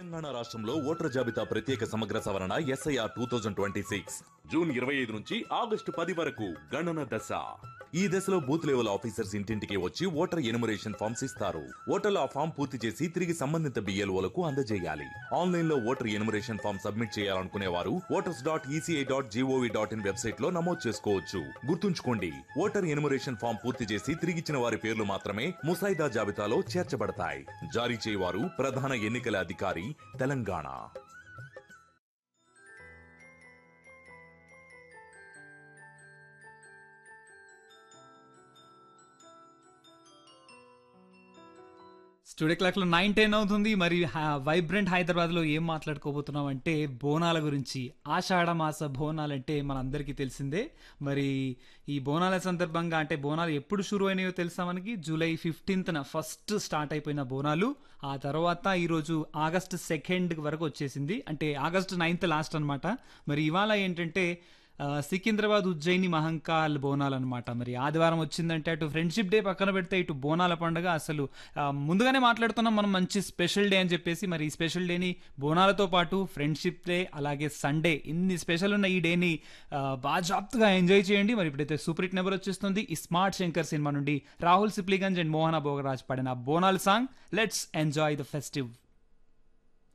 తెలంగాణ రాష్ట్రంలో ఓటర్ జాబితా ప్రత్యేక సమగ్ర సవరణ SIR two thousand twenty six June ఇరవై ఐదు నుంచి ఆగస్టు పది వరకు గణన దశ ఈ దశలో బూత్ లెవెల్ ఆఫీసర్స్ ఇంటింటికి వచ్చి ఓటర్ ఎనుమరేషన్ ఫామ్స్ ఇస్తారు ఓటర్లు ఆ ఫామ్ పూర్తి చేసి తిరిగి సంబంధిత బిఎల్ఓలకు అందజేయాలి ఆన్లైన్ లో ఓటర్ ఎనుమరేషన్ ఫామ్ సబ్మిట్ చేయాలనుకునే వారు voters dot ECI dot GOV dot in website లో నమోదు చేసుకోవచ్చు గుర్తుంచుకోండి ఓటర్ ఎనుమరేషన్ ఫామ్ పూర్తి చేసి తిరిగిచ్చిన వారి పేర్లు మాత్రమే ముసాయిదా జాబితాలో చేర్చబడతాయి జారీ చేయవారు ప్రధాన ఎన్నికల అధికారి తెలంగాణ స్టూడియో క్లాక్లో నైన్ టెన్ అవుతుంది మరి వైబ్రెంట్ హైదరాబాద్లో ఏం మాట్లాడుకోబోతున్నాం అంటే బోనాల గురించి ఆషాఢ మాస బోనాలంటే మనందరికీ తెలిసిందే మరి ఈ బోనాల సందర్భంగా అంటే బోనాలు ఎప్పుడు షురు అయినాయో తెలుసా మనకి జూలై ఫిఫ్టీన్త్న ఫస్ట్ స్టార్ట్ అయిపోయిన బోనాలు ఆ తర్వాత ఈరోజు ఆగస్ట్ సెకండ్ వరకు వచ్చేసింది అంటే ఆగస్ట్ నైన్త్ లాస్ట్ అన్నమాట మరి ఇవాళ ఏంటంటే ఆ, సికింద్రాబాద్ ఉజ్జయిని మహంకాల్ బోనాలు అనమాట మరి ఆదివారం వచ్చిందంటే అటు ఫ్రెండ్షిప్ డే పక్కన పెడితే ఇటు బోనాల పండుగ అసలు ఆ, ముందుగానే మాట్లాడుతున్నాం మనం మంచి స్పెషల్ డే అని చెప్పేసి మరి ఈ స్పెషల్ డేని బోనాలతో పాటు ఫ్రెండ్షిప్ డే అలాగే సండే ఇన్ని స్పెషల్ ఉన్న ఈ డేని ఆ, బాజాప్తుగా ఎంజాయ్ చేయండి మరి ఇప్పుడైతే సూపర్ హిట్ నెంబర్ వచ్చేస్తుంది ఈ స్మార్ట్ శంకర్ సినిమా నుండి రాహుల్ సిప్లిగంజ్ అండ్ మోహన భోగరాజ్ పాడిన Bonal song let's enjoy the festive